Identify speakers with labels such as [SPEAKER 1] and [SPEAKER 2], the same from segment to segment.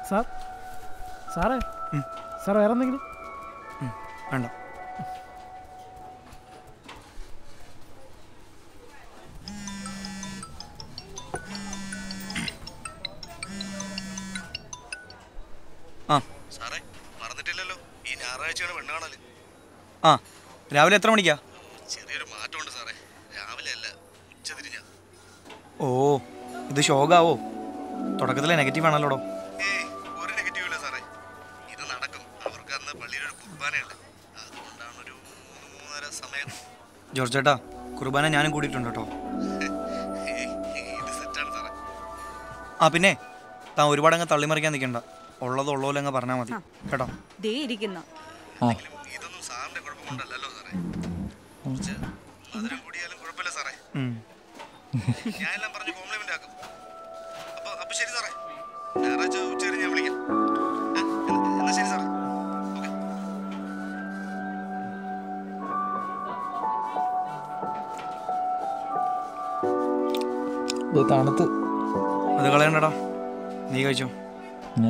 [SPEAKER 1] Sir സാറേ sir വേറെ എന്തെങ്കിലും
[SPEAKER 2] വേണ്ട ആ
[SPEAKER 3] സാറേ മറന്നിട്ടില്ലല്ലോ ഈ ഞായറാഴ്ചയാണ് പെണ്ണാണല്
[SPEAKER 2] ആ രാവിലെ എത്ര മണിക്കാ
[SPEAKER 3] ചെറിയൊരു മാറ്റമുണ്ട് സാറേ രാവിലെ അല്ല ഉച്ച തിരിഞ്ഞ
[SPEAKER 2] ഓ ഇത് ശോകാവോ തുടക്കത്തിലെ നെഗറ്റീവ് ആണല്ലോടോ
[SPEAKER 3] ഏയ് ഒരു നെഗറ്റീവ് ഇല്ല സാറേ ഇത് നടക്കും അവർക്ക് അന്ന് പള്ളിയിലൊരു കുർബാനയുണ്ട് അതുകൊണ്ടാണ് ഒരു മൂന്ന് മൂന്നര സമയം
[SPEAKER 2] ജോർജ് ചേട്ടാ കുർബാന ഞാനും കൂടിയിട്ടുണ്ട് കേട്ടോ
[SPEAKER 3] ഏയ്, ഇത് സെറ്റാണ് സാറേ
[SPEAKER 2] ആ പിന്നെ താൻ ഒരുപാട് അങ്ങ് തള്ളിമറിക്കാൻ നിൽക്കണ്ട ഉള്ളത് ഉള്ളപോലെ അങ്ങ് പറഞ്ഞാൽ മതി കേട്ടോ
[SPEAKER 4] ദേ ഇരിക്കുന്ന
[SPEAKER 3] ഇതൊന്നും സാറിന്റെ കുഴപ്പം കൊണ്ടല്ലല്ലോ സാറേ കുറച്ച് മധുരം കൂടിയാലും കുഴപ്പമില്ല സാറേ
[SPEAKER 2] ഉം.
[SPEAKER 3] ഞാൻ എല്ലാം പറഞ്ഞ് കോംപ്ലിമെന്റ് ആക്കും അപ്പൊ അപ്പൊ ശരി സാറേ ഞായറാഴ്ച ഉച്ചവരെ ഞാൻ വിളിക്കാം ഏ, എന്നാ- എന്നാ ശരി സാറേ ഓക്കെ
[SPEAKER 5] ഇത് തണുത്ത്
[SPEAKER 2] അത് കളയണ്ടടാ നീ കഴിച്ചോ
[SPEAKER 5] ഏ?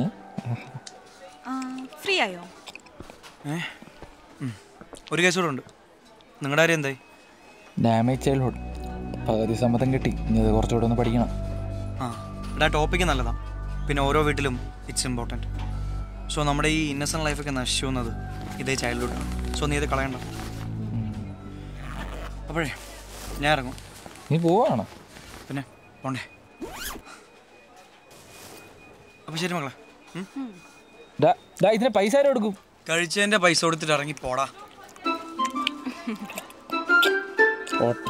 [SPEAKER 4] ഫ്രീ ആയോ
[SPEAKER 2] ഏ ഉം. ഒരു കേസ് കൂടെ ഉണ്ട് നിങ്ങളുടെ കാര്യം എന്തായി
[SPEAKER 5] ഡാമേജ് ചൈൽഡ്ഹുഡ് പകുതി സമ്മതം കിട്ടി ഇനി അത് കുറച്ചുകൂടെ ഒന്ന് പഠിക്കണം
[SPEAKER 2] ആ എടാ ടോപ്പിക്ക് നല്ലതാണ് പിന്നെ ഓരോ വീട്ടിലും ഇറ്റ്സ് ഇമ്പോർട്ടൻറ്റ് സോ നമ്മുടെ ഈ ഇന്നസെൻറ്റ് ലൈഫൊക്കെ നശിച്ചു പോകുന്നത് ഇതേ ചൈൽഡ്ഹുഡാണ് സോ നീ ഇത് കളയണ്ട അപ്പോഴേ ഞാൻ ഇറങ്ങും
[SPEAKER 5] നീ പോവാണോ
[SPEAKER 2] പിന്നെ പോണ്ടേ അപ്പോൾ ശരി മക്കളെ ഉം?
[SPEAKER 5] ഡാ ഡാ ഇതിന് പൈസ ആരും കൊടുക്കും
[SPEAKER 2] കഴിച്ചതിൻ്റെ പൈസ കൊടുത്തിട്ട് ഇറങ്ങി പോടാ
[SPEAKER 5] ഓട്ടെ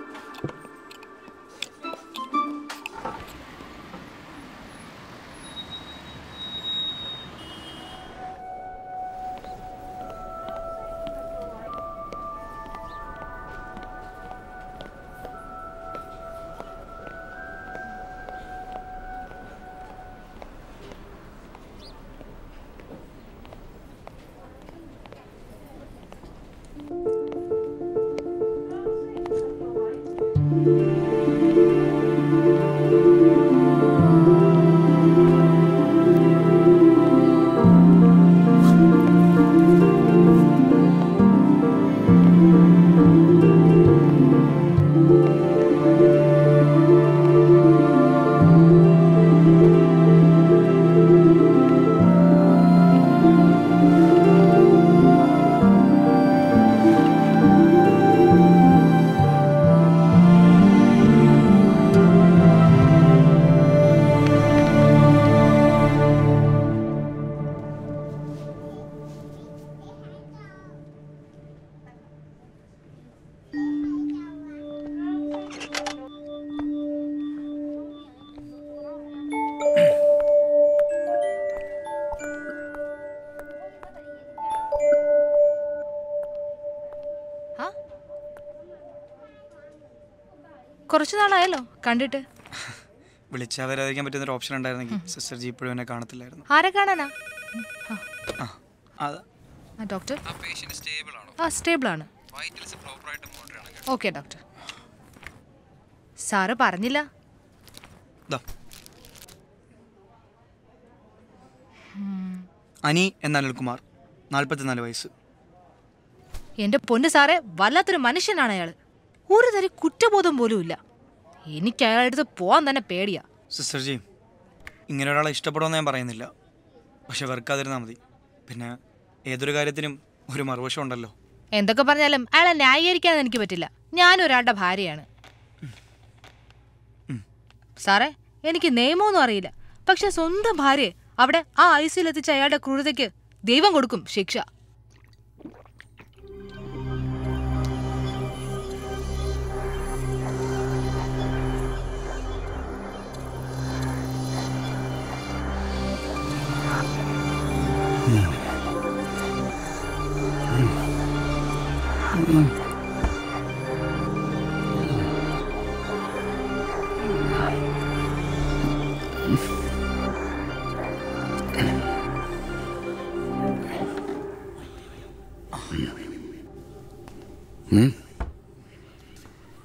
[SPEAKER 6] കുറച്ചു നാളായല്ലോ കണ്ടിട്ട്
[SPEAKER 2] വിളിച്ചാൽ വരാതിരിക്കാൻ പറ്റുന്ന ഒരു ഓപ്ഷൻ ഉണ്ടായിരുന്നെങ്കിൽ സിസ്റ്റർ ജി ഇപ്പോഴും എന്നെ കാണത്തില്ലായിരുന്നു
[SPEAKER 6] ആരെ കാണാനാ
[SPEAKER 2] ആ അത്
[SPEAKER 6] ആ ഡോക്ടർ ആ സ്റ്റേബിൾ ആണ് ഓക്കെ ഡോക്ടർ സാറ് പറഞ്ഞില്ല
[SPEAKER 2] ദാ. അനി എന്ന അനിൽകുമാർ നാൽപ്പത്തിനാല് വയസ്സ്
[SPEAKER 6] എന്റെ പൊന്ന് സാറേ വല്ലാത്തൊരു മനുഷ്യനാണ് അയാള് ഒരു തരം കുറ്റബോധം പോലും ഇല്ല എനിക്ക് അയാളുടെ അടുത്ത് പോവാൻ തന്നെ പേടിയാ
[SPEAKER 2] സിസ്റ്റർ ജി ഇങ്ങനെ ഒരാളെ ഇഷ്ടപ്പെടുമെന്ന് ഞാൻ പറയുന്നില്ല പക്ഷെ വെറുക്കാതിരുന്നാൽ മതി പിന്നെ ഏതൊരു കാര്യത്തിനും ഒരു മറുവശം ഉണ്ടല്ലോ
[SPEAKER 6] എന്തൊക്കെ പറഞ്ഞാലും അയാളെ ന്യായീകരിക്കാൻ എനിക്ക് പറ്റില്ല ഞാനും ഒരാളുടെ ഭാര്യയാണ് സാറേ എനിക്ക് നിയമമൊന്നും അറിയില്ല പക്ഷെ സ്വന്തം ഭാര്യയെ അവിടെ ആ ഐസിയിൽ എത്തിച്ച അയാളുടെ ക്രൂരതയ്ക്ക് ദൈവം കൊടുക്കും ശിക്ഷ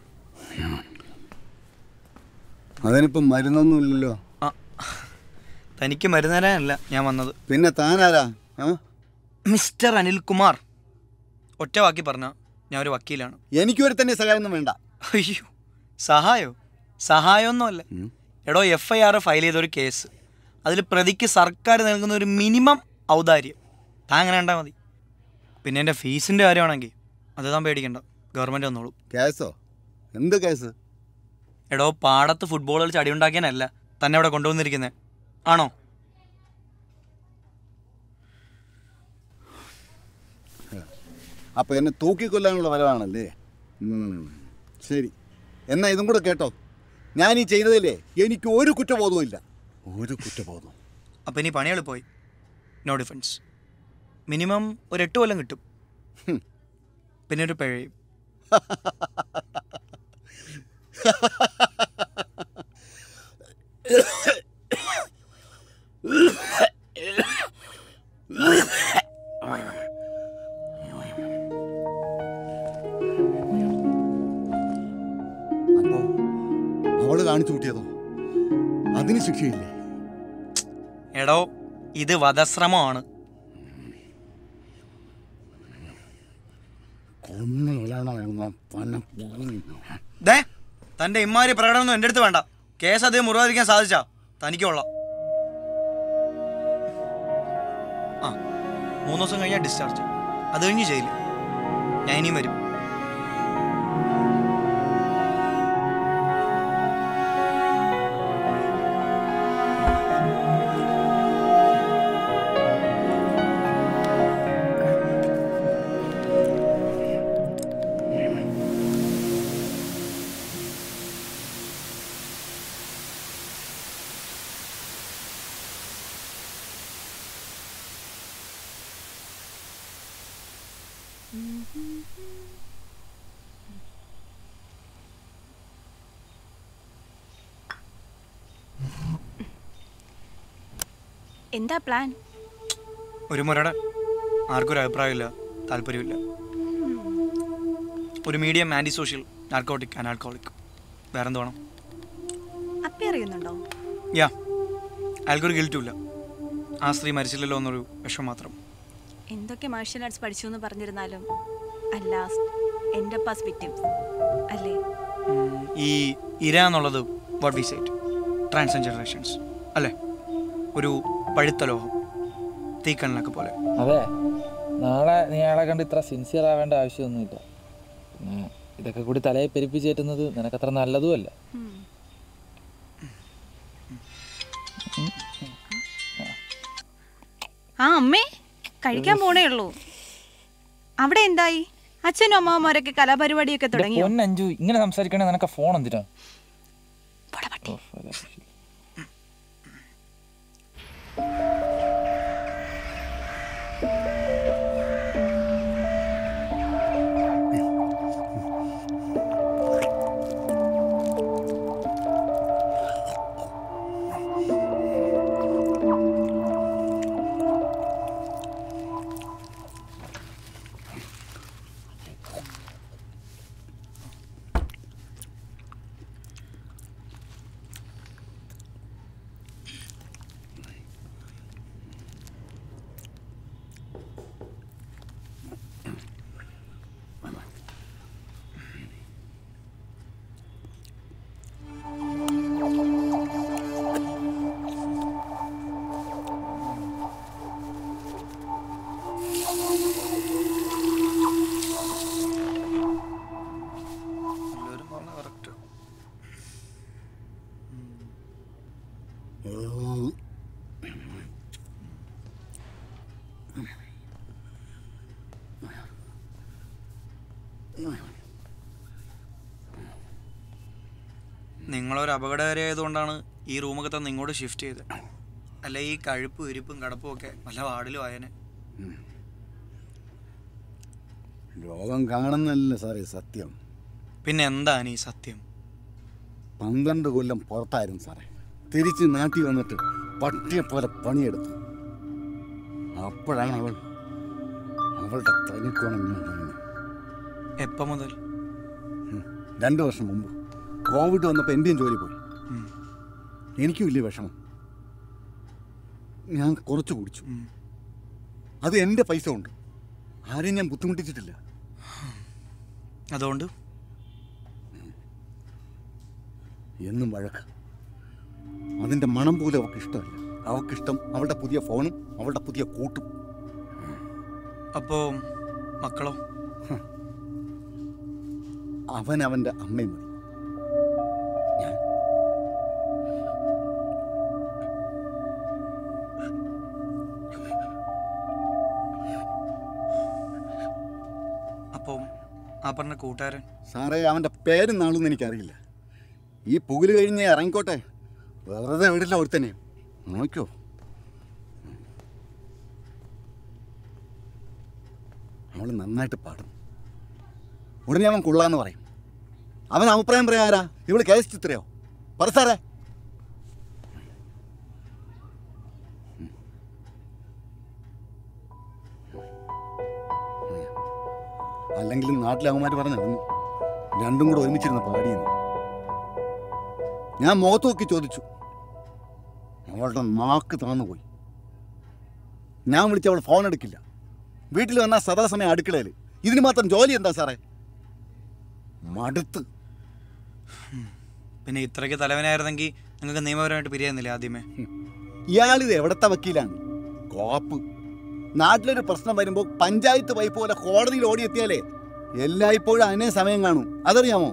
[SPEAKER 7] അതിനിപ്പം മരുന്നൊന്നും ഇല്ലല്ലോ
[SPEAKER 2] ആ തനിക്ക് മരുന്ന് തരാനല്ല ഞാൻ വന്നത്
[SPEAKER 3] പിന്നെ താനാരാ ആ
[SPEAKER 2] മിസ്റ്റർ അനിൽകുമാർ ഒറ്റ വാക്കി പറഞ്ഞ ഞാൻ ഒരു വക്കീലാണ്
[SPEAKER 3] എനിക്കൊരു തന്നെ സഹായമൊന്നും വേണ്ട
[SPEAKER 2] അയ്യോ സഹായോ സഹായമൊന്നുമല്ല
[SPEAKER 3] ഉം.
[SPEAKER 2] എടോ എഫ് ഐ ആർ ഫയൽ ചെയ്തൊരു കേസ് അതിൽ പ്രതിക്ക് സർക്കാർ നൽകുന്ന ഒരു മിനിമം ഔദാര്യം താൻ അങ്ങനെ കണ്ടാൽ മതി പിന്നെ എൻ്റെ ഫീസിൻ്റെ കാര്യമാണെങ്കിൽ അത് താൻ പേടിക്കണ്ട ഗവൺമെൻറ് വന്നോളൂ
[SPEAKER 3] കേസോ എന്ത് കേസ്
[SPEAKER 2] എടോ പാടത്ത് ഫുട്ബോൾ കളിച്ച് അടിയുണ്ടാക്കിയാനല്ല തന്നെ അവിടെ കൊണ്ടുവന്നിരിക്കുന്നത് ആണോ
[SPEAKER 3] അപ്പോൾ എന്നെ തൂക്കിക്കൊല്ലാനുള്ള വരവാണല്ലേ ഉം. ശരി എന്നാ ഇതും കൂടെ കേട്ടോ ഞാൻ ഈ ചെയ്തതിലേ എനിക്ക് ഒരു കുറ്റബോധവും ഇല്ല ഒരു കുറ്റബോധവും
[SPEAKER 2] അപ്പം ഇനി പണികൾ പോയി നോ ഡിഫൻസ് മിനിമം ഒരു എട്ട് കൊല്ലം കിട്ടും
[SPEAKER 3] ഹും.
[SPEAKER 2] പിന്നെ ഒരു പിഴയും
[SPEAKER 3] അപ്പോൾ അവള് കാണിച്ചു കൂട്ടിയതോ അതിന് ശിക്ഷയില്ലേ
[SPEAKER 2] എടോ ഇത് വധശ്രമമാണ്
[SPEAKER 3] കൊന്നു പണം
[SPEAKER 2] ദേ തൻ്റെ ഇമ്മാരി പ്രകടനമൊന്നും എൻ്റെ അടുത്ത് വേണ്ട കേസ് അദ്ദേഹം മുറിവാതിരിക്കാൻ സാധിച്ചാ തനിക്ക് കൊള്ളാം ആ മൂന്ന് ദിവസം കഴിഞ്ഞാൽ ഡിസ്ചാർജ് അത് കഴിഞ്ഞ് ജയില് ഞാൻ ഇനിയും വരും
[SPEAKER 4] എന്താ പ്ലാൻ
[SPEAKER 2] ഒരു മുരട ആർക്കും ഒരു അഭിപ്രായമില്ല താല്പര്യമില്ല ഒരു medium anti social narcotic and alcoholic വേറെന്ത് വേണം
[SPEAKER 4] അപ്പി അറിയുന്നുണ്ടോ
[SPEAKER 2] യാ അയാൾക്കൊരു ഗിൽറ്റുമില്ല ആ സ്ത്രീ മരിച്ചില്ലല്ലോ എന്നൊരു വിഷം മാത്രം
[SPEAKER 4] എന്തൊക്കെ മാർഷ്യൽ ആർട്സ് പഠിച്ചു എന്ന് പറഞ്ഞിരുന്നാലും അല്ലാസ് എൻ്റെ പാസ് വിക്ടിംസ് അല്ലേ
[SPEAKER 2] ഉം, ഈ ഇര എന്നുള്ളത് what we cite trans generations അല്ലേ ഒരു പഴുത്ത ലോഹം തീക്കണ്ണിലൊക്കെ പോലെ
[SPEAKER 5] അതെ നാളെ നീ അയാളെ കണ്ട് ഇത്ര സിൻസിയർ ആവേണ്ട ആവശ്യമൊന്നുമില്ല പിന്നെ ഇതൊക്കെ കൂടി തലയെ പെരുപ്പിച്ചേറ്റുന്നത് നിനക്കത്ര നല്ലതുമല്ല
[SPEAKER 4] ഉം. ആ അമ്മേ കഴിക്കാൻ പോണേ ഉള്ളൂ അവിടെ എന്തായി അച്ഛനും അമ്മാവന്മാരൊക്കെ കലാപരിപാടിയൊക്കെ തുടങ്ങിയോ
[SPEAKER 5] പൊന്നഞ്ചു ഇങ്ങനെ സംസാരിക്കണേ നിനക്ക് ഫോൺ എന്തിനാ
[SPEAKER 4] പോടാ പട്ടി.
[SPEAKER 5] ഓഫ്, അതെ, ശരി.
[SPEAKER 2] എല്ലാവരും പറഞ്ഞ കറക്റ്റ് നിങ്ങളൊരു അപകടകാരിയായതുകൊണ്ടാണ് ഈ റൂമൊക്കെ തന്നെ ഇങ്ങോട്ട് ഷിഫ്റ്റ് ചെയ്തത് അല്ല ഈ കഴുപ്പും ഇരിപ്പും കടപ്പും ഒക്കെ വല്ല വാർഡിലും ആയനെ
[SPEAKER 3] ലോകം കാണുന്നല്ല സാറേ സത്യം
[SPEAKER 2] പിന്നെ എന്താണ് ഈ സത്യം
[SPEAKER 3] പന്ത്രണ്ട് കൊല്ലം പുറത്തായിരുന്നു സാറേ തിരിച്ച് നാട്ടിൽ വന്നിട്ട് പട്ടിയെ പോലെ പണിയെടുത്തു അപ്പോഴാണ് അവൾ അവളുടെ തനിക്കോണം ഞാൻ കാണുന്നത്.
[SPEAKER 2] എപ്പം മുതൽ
[SPEAKER 3] രണ്ട് വർഷം മുമ്പ് കോവിഡ് വന്നപ്പോൾ എൻ്റെയും ജോലി പോയി
[SPEAKER 2] ഉം.
[SPEAKER 3] എനിക്കും വലിയ വിഷമം ഞാൻ കുറച്ച് കുടിച്ചു അത് എൻ്റെ പൈസ ഉണ്ട് ആരെയും ഞാൻ ബുദ്ധിമുട്ടിച്ചിട്ടില്ല
[SPEAKER 2] അതുകൊണ്ട്
[SPEAKER 3] എന്നും വഴക്ക് അതിൻ്റെ മണം പോലും അവൾക്ക് ഇഷ്ടമല്ല അവൾക്കിഷ്ടം അവളുടെ പുതിയ ഫോണും അവളുടെ പുതിയ കൂട്ടും
[SPEAKER 2] അപ്പോ മക്കളോ
[SPEAKER 3] അവൻ അവൻ്റെ അമ്മയും മതി ഞാൻ
[SPEAKER 2] അപ്പോൾ ആ പറഞ്ഞ കൂട്ടുകാരൻ
[SPEAKER 3] സാറേ അവൻ്റെ പേരും നാളൊന്നും എനിക്കറിയില്ല ഈ പുകില് കഴിഞ്ഞ് ഇറങ്ങിക്കോട്ടെ വെറുതെ വിടില്ല ഒരുത്തനെ നോക്കോ അവൾ നന്നായിട്ട് പാടും ഉടനെ അവൻ കൊള്ളാന്ന് പറയും അവൻ അഭിപ്രായം പറയാ ആരാ ഇവള് കേസ് ചിത്രയോ പറ സാറേ അല്ലെങ്കിലും നാട്ടിലെ അവന്മാർ പറഞ്ഞു നടന്നു രണ്ടും കൂടെ ഒരുമിച്ചിരുന്ന് പാടിയെന്ന് ഞാൻ മുഖത്ത് നോക്കി ചോദിച്ചു അവളുടെ നാക്ക് താന്നു പോയി ഞാൻ വിളിച്ച അവൾ ഫോൺ എടുക്കില്ല വീട്ടിൽ വന്നാൽ സദാസമയം അടുക്കളയിൽ ഇതിന് മാത്രം ജോലി എന്താ സാറേ മടുത്ത്
[SPEAKER 2] പിന്നെ ഇത്രയ്ക്ക് തലവനായിരുന്നെങ്കിൽ നിങ്ങൾക്ക് നിയമപരമായിട്ട് പിരിയായിരുന്നില്ല ആദ്യമേ
[SPEAKER 3] ഇയാളിത് എവിടത്തെ വക്കീലാണ് കോപ്പ് നാട്ടിലൊരു പ്രശ്നം വരുമ്പോൾ പഞ്ചായത്ത് പൈപ്പ് പോലെ കോടതിയിൽ ഓടിയെത്തിയാലേ എല്ലായ്പ്പോഴും അതിനെ സമയം കാണും അതറിയാമോ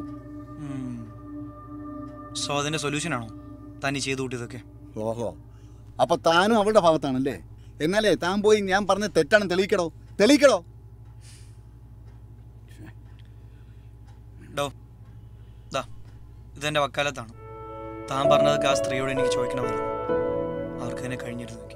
[SPEAKER 2] സോ അതിൻ്റെ സൊല്യൂഷനാണോ തനി ചെയ്തു കൂട്ടിയതൊക്കെ
[SPEAKER 3] ഓഹോ അപ്പൊ താനും അവളുടെ ഭാഗത്താണല്ലേ എന്നാലേ താൻ പോയി ഞാൻ പറഞ്ഞ തെറ്റാണ് തെളിയിക്കടോ തെളിയിക്കടോ
[SPEAKER 2] ഡോ ദാ ഇതെൻ്റെ വക്കാലത്താണ് താൻ പറഞ്ഞതൊക്കെ ആ സ്ത്രീയോട് എനിക്ക് ചോദിക്കണമായിരുന്നു അവർക്ക് അതിനെ കഴിഞ്ഞിരുന്നു നോക്കി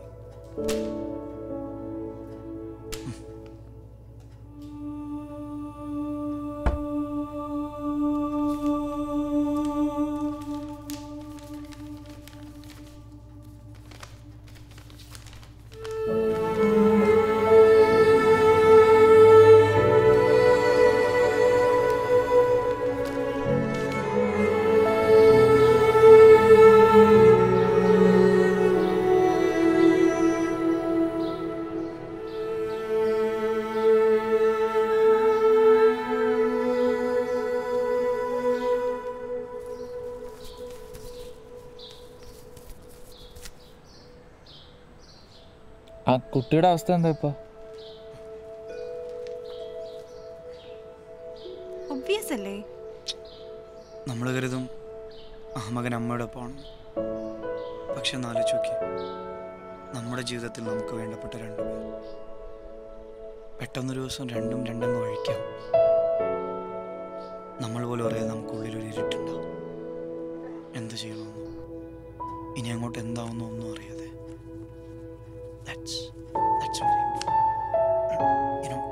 [SPEAKER 5] ആ കുട്ടിയുടെ അവസ്ഥ എന്താ ഇപ്പൊ
[SPEAKER 4] ഒബ്വിയസ് അല്ലേ
[SPEAKER 2] നമ്മൾ കരുതും ആ മകൻ അമ്മയുടെ ഒപ്പമാണ് പക്ഷെ ഒന്ന് ആലോചിച്ച് നോക്കി നമ്മുടെ ജീവിതത്തിൽ നമുക്ക് വേണ്ടപ്പെട്ട രണ്ടു പേർ പെട്ടെന്നൊരു ദിവസം രണ്ടും രണ്ടങ്ങ് വഴിക്കാം നമ്മൾ പോലും അറിയാതെ നമുക്കുള്ളിൽ ഒരു ഇരുട്ടുണ്ടാവും എന്ത് ചെയ്യണമെന്ന് ഇനി അങ്ങോട്ട് എന്താവുന്നോ ഒന്നും അറിയാതെ That's, that's very, you know,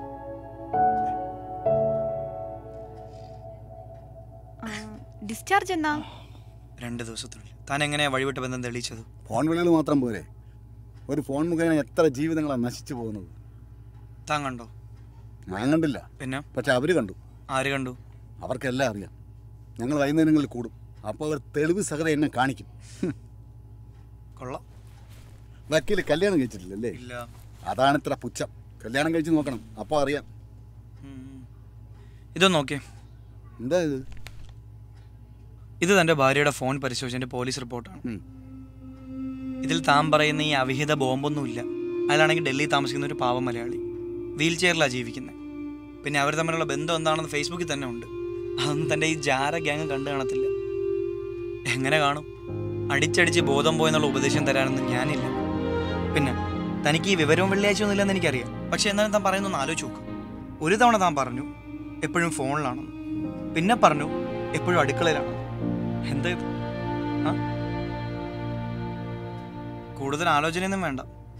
[SPEAKER 4] discharge എന്നാ
[SPEAKER 2] രണ്ട് ദിവസത്തിനുള്ളിൽ താൻ എങ്ങനെയാ വഴിവിട്ട ബന്ധം തെളിയിച്ചത്
[SPEAKER 3] ഫോൺ വിളികൾ മാത്രം പോരെ ഒരു ഫോൺ മുഖേന എത്ര ജീവിതങ്ങളാണ് നശിച്ചു പോകുന്നത്
[SPEAKER 2] താൻ കണ്ടോ
[SPEAKER 3] ഞാൻ കണ്ടില്ല
[SPEAKER 2] പിന്നെ
[SPEAKER 3] പക്ഷെ അവർ കണ്ടു
[SPEAKER 2] ആര് കണ്ടു
[SPEAKER 3] അവർക്കെല്ലാം അറിയാം ഞങ്ങൾ വൈകുന്നേരങ്ങളിൽ കൂടും അപ്പോൾ അവർ തെളിവ് സഹത എന്നെ കാണിക്കും ഹും.
[SPEAKER 2] കൊള്ളാം
[SPEAKER 3] വക്കീൽ കല്യാണം കഴിച്ചിട്ടില്ലല്ലേ
[SPEAKER 2] ഇല്ല
[SPEAKER 3] അതാണ് ഇത്ര പുച്ഛം കല്യാണം കഴിച്ച് നോക്കണം അപ്പോൾ അറിയാം
[SPEAKER 2] ഉം. ഇതൊന്ന് നോക്കിയേ
[SPEAKER 3] എന്താ ഇത്
[SPEAKER 2] ഇത് തൻ്റെ ഭാര്യയുടെ ഫോൺ പരിശോധിച്ചതിൻ്റെ പോലീസ് റിപ്പോർട്ടാണ്
[SPEAKER 3] ഉം.
[SPEAKER 2] ഇതിൽ താൻ പറയുന്ന ഈ അവിഹിത ബോംബൊന്നുമില്ല അയാളാണെങ്കിൽ ഡൽഹി താമസിക്കുന്ന ഒരു പാവം മലയാളി വീൽ ചെയറിലാണ് ജീവിക്കുന്നത് പിന്നെ അവർ തമ്മിലുള്ള ബന്ധം എന്താണെന്ന് ഫേസ്ബുക്കിൽ തന്നെ ഉണ്ട് അതൊന്നും തൻ്റെ ഈ ജാര ഗ്യാങ് കണ്ടു കാണത്തില്ല എങ്ങനെ കാണും അടിച്ചടിച്ച് ബോധം പോയെന്നുള്ള ഉപദേശം തരാനൊന്നും ഞാനില്ല പിന്നെ തനിക്ക് ഈ വിവരവും വെള്ളിയാഴ്ച ഒന്നും ഇല്ലെന്ന് എനിക്കറിയാം പക്ഷെ എന്നാലും താൻ പറയുന്നൊന്ന് ആലോചിച്ച് നോക്ക് ഒരു തവണ താൻ പറഞ്ഞു എപ്പോഴും ഫോണിലാണെന്ന് പിന്നെ പറഞ്ഞു എപ്പോഴും അടുക്കളയിലാണ് എന്താ ഇത് ആ കൂടുതൽ ആലോചനയൊന്നും വേണ്ട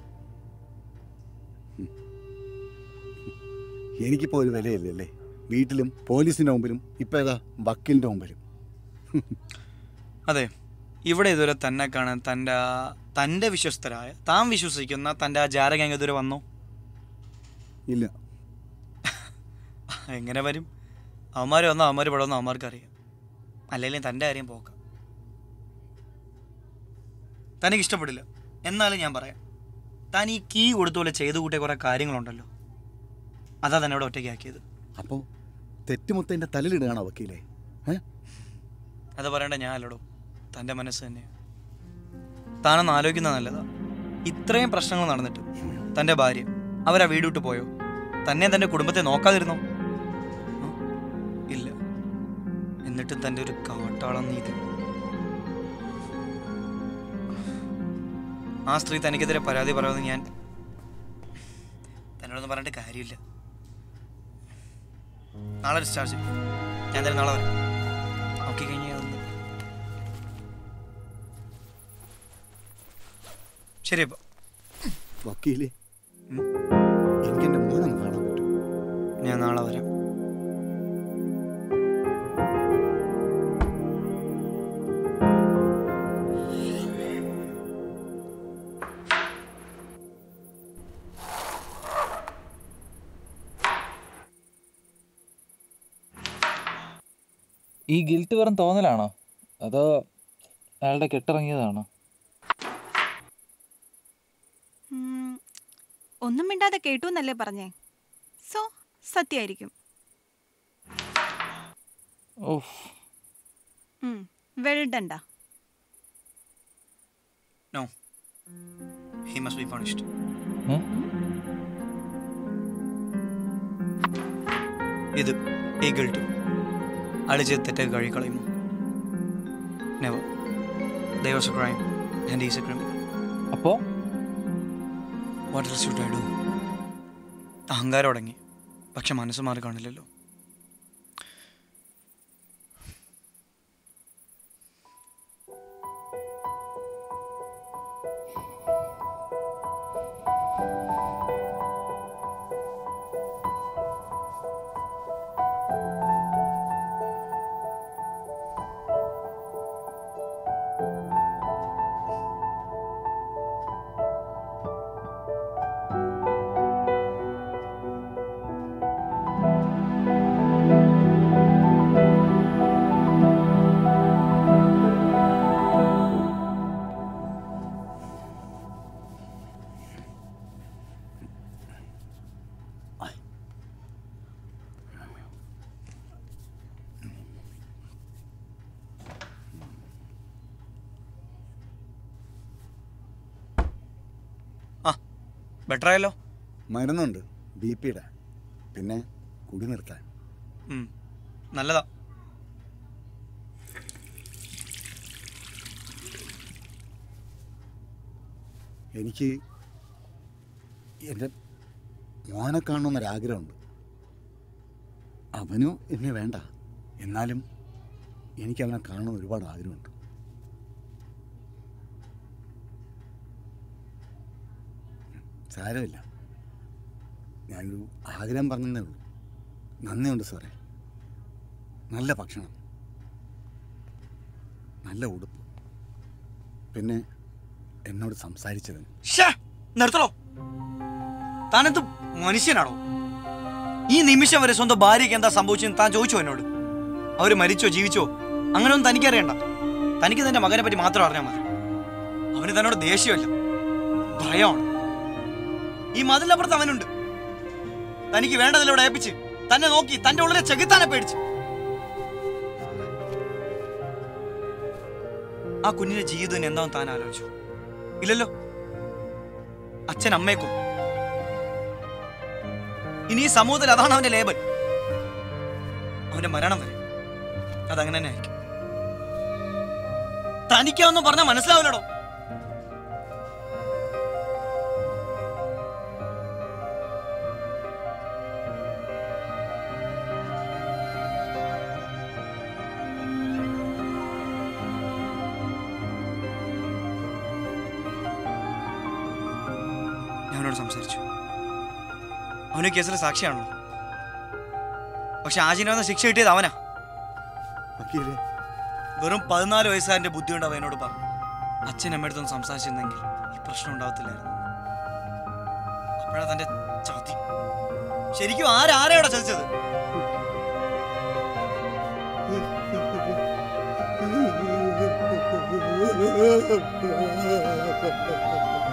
[SPEAKER 3] എനിക്കിപ്പോൾ ഒരു വിലയില്ലല്ലേ വീട്ടിലും പോലീസിൻ്റെ മുമ്പിലും ഇപ്പം ഏതാ വക്കീലിൻ്റെ മുമ്പിലും
[SPEAKER 2] അതെ ഇവിടെ ഇതുവരെ തന്നെ കാണാൻ തൻ്റെ ആ- തൻ്റെ വിശ്വസ്തരായ താൻ വിശ്വസിക്കുന്ന തൻ്റെ ആ ജാരgang ഇതുവരെ വന്നോ
[SPEAKER 3] ഇല്ല
[SPEAKER 2] എങ്ങനെ വരും അവന്മാർ വന്നോ അവന്മാർ പെടുമെന്നോ അവന്മാർക്ക് അറിയാം അല്ലെങ്കിൽ തൻ്റെ കാര്യം പോക്കാം തനിക്ക് ഇഷ്ടപ്പെടില്ല എന്നാലും ഞാൻ പറയാം താൻ ഈ കീ കൊടുത്ത പോലെ ചെയ്തു കൂട്ടിയ കുറേ കാര്യങ്ങളുണ്ടല്ലോ അതാ തന്നെ ഇവിടെ ഒറ്റയ്ക്കാക്കിയത്
[SPEAKER 3] അപ്പോൾ തെറ്റുമുത്തൻ്റെ തലയിലിടുകയാണോ വക്കീലേ ഏ
[SPEAKER 2] അത് പറയേണ്ട ഞാൻ അല്ലടോ തൻ്റെ മനസ്സ് തന്നെയാണ് താനൊന്ന് ആലോചിക്കുന്നത് നല്ലതാ ഇത്രയും പ്രശ്നങ്ങൾ നടന്നിട്ട് തൻ്റെ ഭാര്യ അവരാ വീട് വിട്ട് പോയോ തന്നെ തൻ്റെ കുടുംബത്തെ നോക്കാതിരുന്നോ ഉം? ഇല്ല എന്നിട്ടും തൻ്റെ ഒരു കാട്ടാളം നീതി ആ സ്ത്രീ തനിക്കെതിരെ പരാതി പറയുമെന്ന് ഞാൻ തന്നോടൊന്നും പറഞ്ഞിട്ട് കാര്യമില്ല നാളെ ഡിസ്ചാർജ് ചെയ്യും ഞാൻ എന്തായാലും നാളെ വരാം നോക്കി കഴിഞ്ഞാൽ ഒന്ന് ശരി അപ്പൊ
[SPEAKER 3] വക്കീലേ
[SPEAKER 2] ഉം.
[SPEAKER 3] എനിക്ക് എൻ്റെ മോനൊന്ന് കാണാൻ പറ്റുമോ
[SPEAKER 2] ഞാൻ നാളെ വരാം
[SPEAKER 5] ഈ ഗിൽറ്റ് വെറും തോന്നലാണോ അതോ അയാളുടെ കെട്ടിറങ്ങിയതാണോ
[SPEAKER 4] ഉം, ഒന്നും മിണ്ടാതെ കേട്ടു എന്നല്ലേ പറഞ്ഞേ സോ സത്യമായിരിക്കും
[SPEAKER 5] ഓഹ്
[SPEAKER 4] വെൽഡണ്ട
[SPEAKER 2] no he must be punished
[SPEAKER 5] ഏ?
[SPEAKER 2] ഇത് ഈ ഗിൽട്ട് അയാൾ ചെയ്ത് തെറ്റൊക്കെ കഴുകി കളയുമോ never they was a crime and is a criminal
[SPEAKER 5] അപ്പോ
[SPEAKER 2] what else should I do അഹങ്കാരം അടങ്ങി പക്ഷെ മനസ്സ് മാറി കാണില്ലല്ലോ ആ ബെറ്റർ ആയല്ലോ
[SPEAKER 3] മരുന്നുണ്ട് ബി പിയുടെ പിന്നെ കുടി നിർത്താൻ
[SPEAKER 2] ഉം, നല്ലതാ
[SPEAKER 3] എനിക്ക് എൻ്റെ മോനെ കാണണമെന്നൊരാഗ്രഹമുണ്ട് അവനും എന്നെ വേണ്ട എന്നാലും എനിക്ക് അവനെ കാണണമെന്ന് ഒരുപാട് ആഗ്രഹമുണ്ട് സാരമില്ല ഞാനൊരു ആഗ്രഹം പറഞ്ഞതേ ഉള്ളൂ നന്ദിയുണ്ട് സാറേ നല്ല ഭക്ഷണം നല്ല ഉടുപ്പ് പിന്നെ എന്നോട് സംസാരിച്ചതിന്
[SPEAKER 2] ശ്ശേ, നിർത്തണോ താനെന്ത് മനുഷ്യനാണോ ഈ നിമിഷം വരെ സ്വന്തം ഭാര്യയ്ക്ക് എന്താ സംഭവിച്ചെന്ന് താൻ ചോദിച്ചോ എന്നോട് അവര് മരിച്ചോ ജീവിച്ചോ അങ്ങനെയൊന്നും തനിക്കറിയണ്ട തനിക്ക് തന്റെ മകനെ പറ്റി മാത്രം അറിഞ്ഞാൽ മതി അവന് തന്നോട് ദേഷ്യമല്ല ഭയമാണ് ഈ മതിലപ്പുറത്ത് അവനുണ്ട് തനിക്ക് വേണ്ടതിലൂടെ ഏൽപ്പിച്ച് തന്നെ നോക്കി തന്റെ ഉള്ളിലെ ചെകുത്താനെ പേടിച്ച് ആ കുഞ്ഞിന്റെ ജീവിതം ഇനി എന്താവും താൻ ആലോചിച്ചു ഇല്ലല്ലോ അച്ഛൻ അമ്മയെ കൊന്നു ഇനി ഈ സമൂഹത്തിൽ അതാണ് അവന്റെ ലേബൽ അവന്റെ മരണം വരെ അതങ്ങനെ തന്നെ ആയിരിക്കും തനിക്കാവെന്ന് പറഞ്ഞാൽ മനസ്സിലാവില്ലടോ ഞാൻ അവനോട് സംസാരിച്ചു അവന് കേസിലെ സാക്ഷിയാണല്ലോ പക്ഷെ ആജിന് ശിക്ഷ കിട്ടിയത് അവനാ
[SPEAKER 3] വക്കീലേ
[SPEAKER 2] വെറും പതിനാല് വയസ്സുകാരന്റെ ബുദ്ധിയുണ്ട് അവൻ എന്നോട് പറഞ്ഞു അച്ഛൻ അമ്മയടുത്തൊന്ന് സംസാരിച്ചിരുന്നെങ്കിൽ ഈ പ്രശ്നം ഉണ്ടാവത്തില്ലായിരുന്നു അപ്പോഴാ തന്റെ ചതി ശരിക്കും ആരാരെയോടെ ചതിച്ചത്
[SPEAKER 3] ആ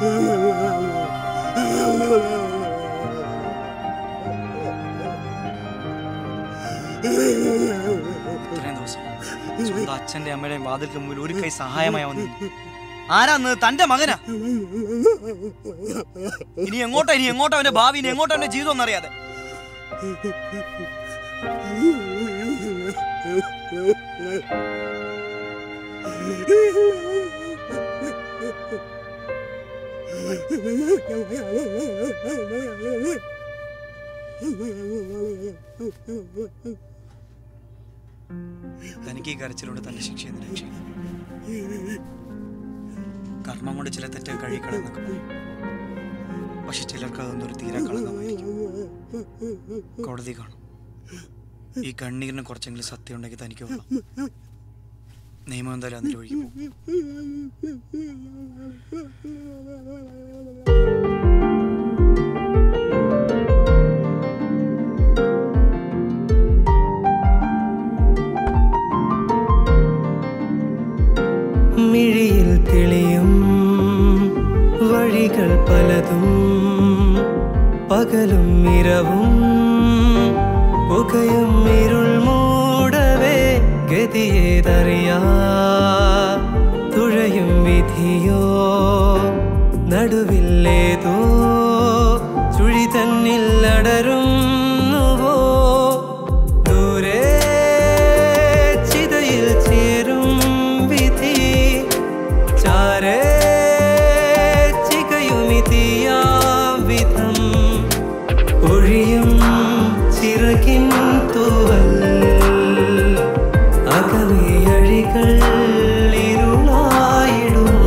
[SPEAKER 2] ഇത്രയും ദിവസം സ്വന്തം അച്ഛന്റെ അമ്മയുടെയും വാതിൽക്ക് മുമ്പിൽ ഒരു കൈ സഹായമായി വന്നു ആരാന്ന് തന്റെ മകനാ ഇനി എങ്ങോട്ടാ ഇനി എങ്ങോട്ടാ അവന്റെ ഭാവി ഇനി എങ്ങോട്ടാ അവന്റെ ജീവിതം എന്നറിയാതെ തനിക്ക് ഈ കരച്ചിലൂടെ തന്റെ ശിക്ഷ എന്ന് രക്ഷിക്കും കർമ്മം കൊണ്ട് ചില തെറ്റ് കഴിക്കളെന്നൊക്കെ പറയും പക്ഷെ ചിലർക്ക് അതൊന്നും ഒരു തീരെ കളങ്കമായിരിക്കും കോടതി കാണും ഈ കണ്ണീരിന് കുറച്ചെങ്കിലും സത്യം ഉണ്ടെങ്കിൽ തനിക്ക് കൊള്ളാം നിയമം എന്തായാലും അതിൻ്റെ ഒഴുകി പോകും
[SPEAKER 7] മിഴിയിൽ തെളിയും വഴികൾ പലതും പകലും ഇരവും പുകയും ഇരുൾ മൂടവേ ഗതിയേതറിയാ തുഴയും വിധിയോ നടുവില്ലേതോ ചുഴി തന്നിൽ അടരുന്നുവോ ദൂരെ ചിതയിൽ ചേരും വിധി ചാരേ ചികയുമിതിയാം വിധം ഒഴിയും ചിറകിൻ തൂവൽ അകമേ അഴികൾ ഇരുളായിടുമോ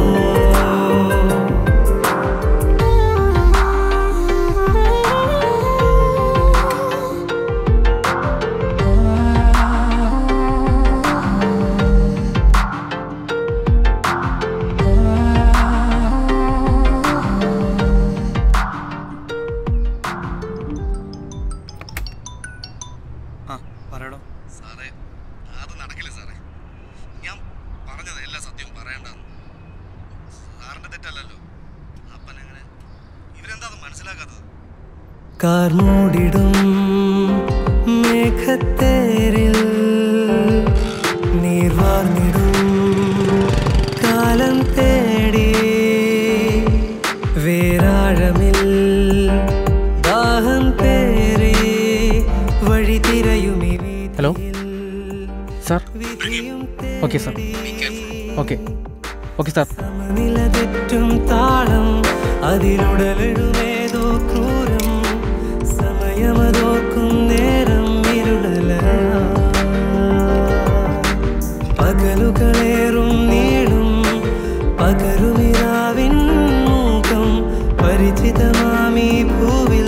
[SPEAKER 2] ആ പറയടോ
[SPEAKER 3] സാറേ അത് നടക്കില്ല സാറേ ഞാൻ പറഞ്ഞത് എല്ലാ സത്യവും പറയണ്ടെന്ന് സാറിന്റെ തെറ്റല്ലല്ലോ അപ്പൻ എങ്ങനെ ഇവരെന്താ അത് മനസ്സിലാക്കാത്തത്
[SPEAKER 7] കാർമൂടിടും മേഘത്തേരിൽ നീർവാർന്നിടും കാലം തേടി വേരാഴമിൽ ദാഹം പേറി വഴി തിരയുമി
[SPEAKER 1] ഹലോ? സാർ
[SPEAKER 7] വിധിയും
[SPEAKER 1] okay sir okay okay sir
[SPEAKER 7] സമനില തെറ്റും താളം അതിലുടലെഴുമേതോ ക്രൂരം സമയമതോർക്കും നേരം ഇരുളല പകലുകളേറും നീളും പകരുമിരാവിൻ മൂക്കം പരിചിതമാമി ഭൂവിൽ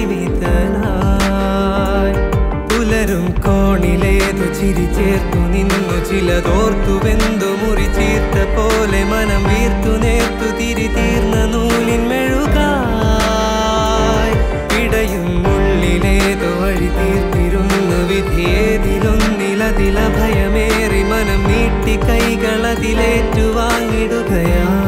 [SPEAKER 7] പരിമിതനായി പുലരും കോണിലേതു ചിരി ചേർത്തു നിന്നു ചിലതോർത്തു വെന്തു മുറി ചീർത്ത പോലെ മനം വീർത്തു നേർത്തു തിരി തീർന്ന നൂലിൻ മെഴുകായി ഇടയും ഉള്ളിലേതു വഴി തീർത്തിരുന്നു വിധിയേതിലൊന്നിലതില ഭയമേറി മനം നീട്ടി കൈകളതിലേറ്റു വാങ്ങിടുകയാ